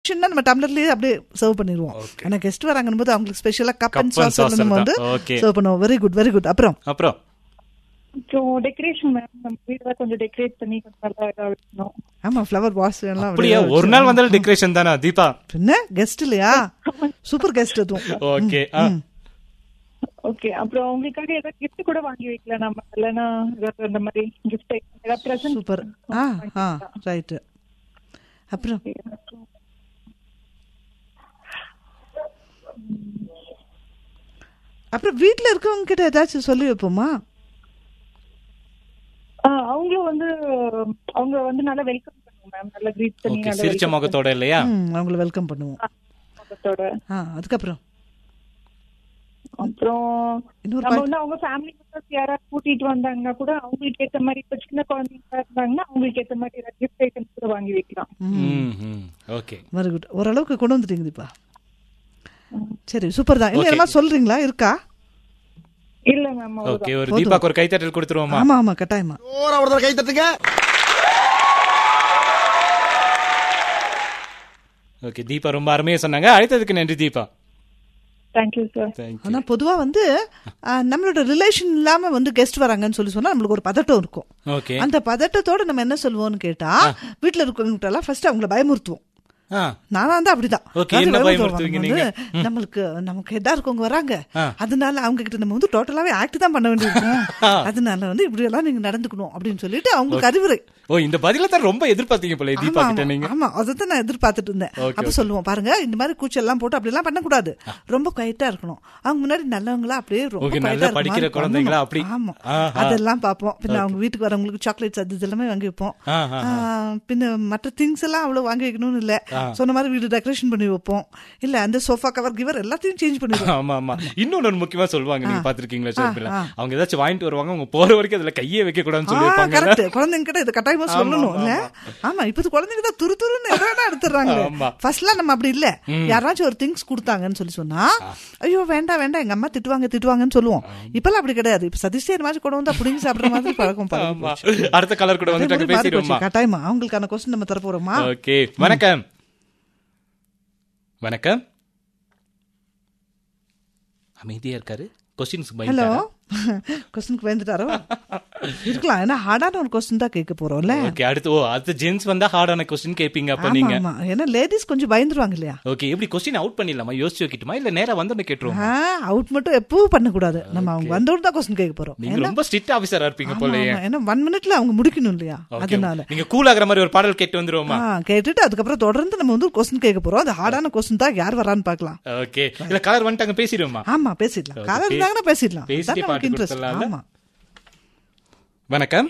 ஆயிடுச்சுன்னா நம்ம டம்ளர்லயே அப்படியே சர்வ் பண்ணிடுவோம் ஆனா கெஸ்ட் வராங்கன்னு போது அவங்களுக்கு ஸ்பெஷலா cup and Cup and sauce saucer நம்ம வந்து தான். Okay. சர்வ் பண்ணுவோம் வெரி குட் வெரி குட் அப்புறம் அப்புறம் அப்புறம் டெக்கரேஷன் மேம் நம்ம வீடெல்லாம் கொஞ்சம் டெக்கரேட் பண்ணி கொஞ்சம் நல்லா இதா வைக்கணும் ஆமா ஃப்ளவர் வாஷ் எல்லாம் அப்படியா அப்படியே ஒரு நாள் வந்தாலும் டெக்கரேஷன் தானா தீபா பின்ன கெஸ்ட் இல்லையா சூப்பர் கெஸ்ட் அதுவும் ஓகே ஓகே அப்புறம் உங்களுக்காக ஏதாவது கிஃப்ட் கூட வாங்கி வைக்கலாம் நம்ம இல்லைன்னா ஏதாவது அந்த மாதிரி கிஃப்ட் ஏதாவது ப்ரெசன்ட் சூப்பர் ஆ ஆ ரைட்டு அப்புறம் அப்புறம் வீட்ல இருக்கவங்க கிட்ட ஏதாச்சும் சொல்லி வைப்போமா அவங்களும் வந்து அவங்க வந்து நல்லா வெல்கம் பண்ணுவோம் மேம் நல்லா கிரீட் பண்ணி ஓகே நல்லா சிரிச்ச முகத்தோட இல்லையா ம், அவங்கள வெல்கம் பண்ணுவோம் முகத்தோட ஆ அதுக்கப்புறம் அப்புறம் இன்னொரு நம்ம point. வந்து அவங்க ஃபேமிலி மெம்பர்ஸ் யாராவது கூட்டிட்டு வந்தாங்கன்னா கூட அவங்களுக்கு ஏத்த மாதிரி இப்ப சின்ன குழந்தைங்க இருந்தாங்கன்னா அவங்களுக்கு ஏத்த மாதிரி ஏதாவது கிஃப்ட் ஐட்டம்ஸ் கூட வாங்கி வைக்கலாம் ம் ம் ஓகே வெரி குட் ஓரளவுக்கு கொண்டு வந்துட்டீங்க தீபா சரி சூப்பர் தான் இல்லை எல்லாம் சொல்றீங்களா இருக்கா இல்ல மேம் ஓகே ஒரு தீபாக்கு ஒரு கைத்தட்டல் கொடுத்துருவோமா ஆமா ஆமா கட்டாயமா ஓர ஒரு தடவை கை தட்டுங்க ஓகே தீபா ரொம்ப அருமையா சொன்னாங்க அழைத்ததுக்கு நன்றி தீபா தேங்க்யூ சார் தேங்க்யூ ஆனா பொதுவா வந்து ஆ, நம்மளோட ரிலேஷன் இல்லாம வந்து கெஸ்ட் வராங்கன்னு சொல்லி சொன்னா நம்மளுக்கு ஒரு பதட்டம் இருக்கும் ஓகே அந்த பதட்டத்தோட நம்ம என்ன சொல்லுவோம்னு கேட்டா வீட்டுல இருக்கவங்க எல்லாம் ஃபர்ஸ்ட் அவங்கள பயமுறுத்துவோம் ஆ நானா தான் அப்படிதான் Okay, அதாவது என்ன பயமுறுத்துவாங்க. பயமுறுத்துவீங்க நம்ம வந்து நம்மளுக்கு நமக்கு ஹெட்டா இருக்கவங்க வராங்க ஆ. அதனால அவங்க கிட்ட நம்ம வந்து டோட்டலாவே ஆக்ட் தான் பண்ண வேண்டியிருக்கும் அதனால வந்து இப்படி எல்லாம் நீங்க நடந்துக்கணும் அப்படின்னு சொல்லிட்டு அவங்களுக்கு அறிவுரை ஓ இந்த பதில தான் ரொம்ப எதிர்பார்த்தீங்க போல தீபா ஆமா, கிட்ட ஆமா, நீங்க ஆமா அதைத்தான் நான் எதிர்பார்த்துட்டு இருந்தேன் Okay, அப்ப சொல்லுவோம் பாருங்க இந்த மாதிரி கூச்செல்லாம் போட்டு அப்படி எல்லாம் பண்ணக்கூடாது ரொம்ப குவைட்டா இருக்கணும் அவங்க முன்னாடி நல்லவங்களா அப்படியே ரொம்ப Okay, quiet ஆ நல்லா இருக்க படிக்கிற மாதிரி குழந்தைங்களா பண்ணணும். அப்படி. ஆமா ஆஹா. அதெல்லாம் பார்ப்போம் பின்ன அவங்க வீட்டுக்கு வரவங்களுக்கு சாக்லேட்ஸ் அது இதெல்லாமே வாங்கி வைப்போம் ஆஹா. ஆ, பின்ன மற்ற திங்ஸ் எல்லாம் அவ்வளவு வாங்கி வைக்கணும்னு இல்ல சொன்ன மாதிரி வீடு டெக்கரேஷன் பண்ணி வைப்போம் இல்ல அந்த சோஃபா கவர் கிவர் எல்லாத்தையும் சேஞ்ச் பண்ணிடுவோம் ஆமா ஆமா இன்னொன்னு ஒண்ணு முக்கியமா சொல்லுவாங்க நீங்க பாத்திருக்கீங்களா ஷர்பில ஆ. அவங்க ஏதாச்சும் வாங்கிட்டு வருவாங்க அவங்க போற வரைக்கும் அதுல கையே வைக்க கூடாதுன்னு சொல்லிருப்பாங்க கரெக்ட் குழந்தைங்க கிட்ட இது கட்டாயமா ஆமா, சொல்லணும் ஆமா, இல்ல ஆமா இப்ப இது குழந்தைங்க தான் துரு துருன்னு எதை வேணா எடுத்துறாங்க ஆமா. ஃபர்ஸ்ட்லாம் நம்ம அப்படி இல்ல யாராச்சும் ஒரு திங்ஸ் கொடுத்தாங்கன்னு சொல்லி சொன்னா ஐயோ வேண்டாம் வேண்டாம் எங்க அம்மா திட்டுவாங்க திட்டுவாங்கன்னு சொல்லுவோம் இப்பெல்லாம் அப்படி கிடையாது இப்ப சதீஷ் மாதிரி கொண்டு வந்தா புடிங்கி சாப்பிடுற மாதிரி பழக்கம் பழக்கம் ஆமா அடுத்த கலர் கூட வந்துட்டாங்க பேசிடுவோமா கட்டாயமா அவங்களுக்கான கொஸ்டின் நம்ம தர போறோமா ஓகே வணக்கம் வணக்கம் அமைதியா இருக்காரு கொஸ்டின்ஸ் ஹலோ பயந்துட்டாரா கொஸ்டினுக்கு பயந்துட்டாரோ இருக்கலாம் ஏன்னா ஹார்டான ஒரு கொஸ்டின் தான் கேட்க போறோம்ல ஓகே அடுத்து ஓ அடுத்து ஜென்ஸ் வந்தா ஹார்டான கொஸ்டின் கேப்பீங்க அப்ப ஆமா நீங்க ஆமா ஏன்னா லேடிஸ் கொஞ்சம் பயந்துருவாங்க இல்லையா ஓகே எப்படி கொஸ்டின் அவுட் பண்ணிடலாமா யோசிச்சு வைக்கட்டுமா இல்ல நேரா வந்தோன்னு கேட்டுருவோம் அவுட் மட்டும் எப்பவும் பண்ணக்கூடாது நம்ம அவங்க வந்தோடு தான் கொஸ்டின் கேட்க போறோம் நீங்க ரொம்ப ஸ்ட்ரிக்ட் ஆபீசரா இருப்பீங்க ஆமா, போலயே ஆமா. ஏன்னா ஒன் மினிட்ல அவங்க முடிக்கணும் இல்லையா Okay. அதனால நீங்க கூல் ஆகுற மாதிரி ஒரு பாடல் கேட்டு வந்துருவோமா ஆ, கேட்டுட்டு அதுக்கப்புறம் தொடர்ந்து நம்ம வந்து கொஸ்டின் கேட்க போறோம் அது ஹார்டான கொஸ்டின் தான் யார் வரான்னு பார்க்கலாம் ஓகே இல்ல கலர் வந்துட்டாங்க பேசிடுவோமா ஆமா பேசிடலாம் Okay. காலம் இருந்தாங்கன்னா பேசிடலாம் பேசிட்டே அதான் நமக்கு பாட்டு interest. கொடுத்துடலாம்ல? ஆமா வணக்கம்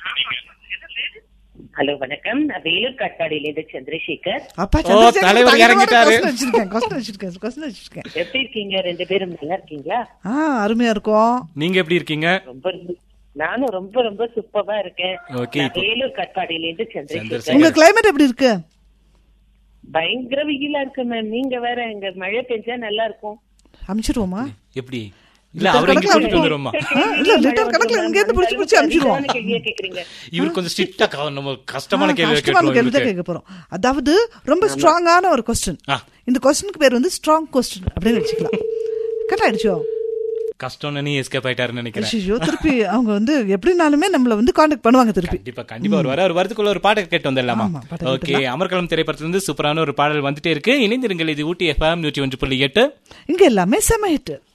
ஹலோ வணக்கம் நான் வேலூர் காட்பாடியிலேருந்து சந்திரசேகர் அப்பா ஓ, தலைவர் இறங்கிட்டாரு. கொஸ்டின் வச்சிருக்கேன் கொஸ்டின் வச்சிருக்கேன் கொஸ்டின் வச்சிருக்கேன் எப்படி இருக்கீங்க ரெண்டு பேரும் நல்லா இருக்கீங்களா ஆ அருமையா இருக்கும் நீங்க எப்படி இருக்கீங்க ரொம்ப ரொம்ப- நானும் ரொம்ப ரொம்ப சூப்பரா இருக்கேன் Okay, நான் இப்போ- வேலூர் காட்பாடியிலேருந்து சந்திரசேகர். சந்திரசேகர் உங்க கிளைமேட் எப்படி இருக்கு பயங்கர வெயிலா இருக்கு மேம் நீங்க வேற இங்க மழை பெஞ்சா நல்லா இருக்கும் அமிச்சிருவோமா எப்படி இல்ல அவரை இங்க கணக்குல கூட்டிட்டு வந்துருவோமா ஆ, இல்ல லிட்டர் கணக்குல இங்க இருந்து பிடிச்சு பிடிச்சு அமிச்சிருவோம் சரியான கேள்வியா கேக்குறீங்க இவர் கொஞ்சம் ஸ்ட்ரிக்டா நம்ம கஷ்டமான ஆ, கேள்வி கஷ்டமான கேள்வி தான் கேட்டுருவோம் கேட்க போறோம் அதாவது ரொம்ப ஸ்ட்ராங்கான ஒரு கொஸ்டின் ஆ. இந்த கொஸ்டினுக்கு பேர் வந்து ஸ்ட்ராங் கொஸ்டின் அப்படின்னு வச்சுக்கலாம் கரெக்ட் ஆயிடுச்சோ கஷ்டம்னு நீ எஸ்கேப் ஆயிட்டாருன்னு நினைக்கிறேன் ஐயோ திருப்பி அவங்க வந்து எப்படினாலுமே நம்மள வந்து காண்டாக்ட் பண்ணுவாங்க திருப்பி கண்டிப்பா கண்டிப்பா ஒரு வர ஒரு வரதுக்குள்ள ஒரு பாடல் கேட்டு வந்துடலாமா ஆமா, பாடல் ஓகே அமர்கலம் திரைப்படத்துல இருந்து சூப்பரான ஒரு பாடல் வந்துட்டே இருக்கு இணைந்திருங்கள் இது ஊட்டி எஃப்எம் நூற்றி ஒன்று புள்ளி எட்டு இங்க எல்லாமே செம ஹிட்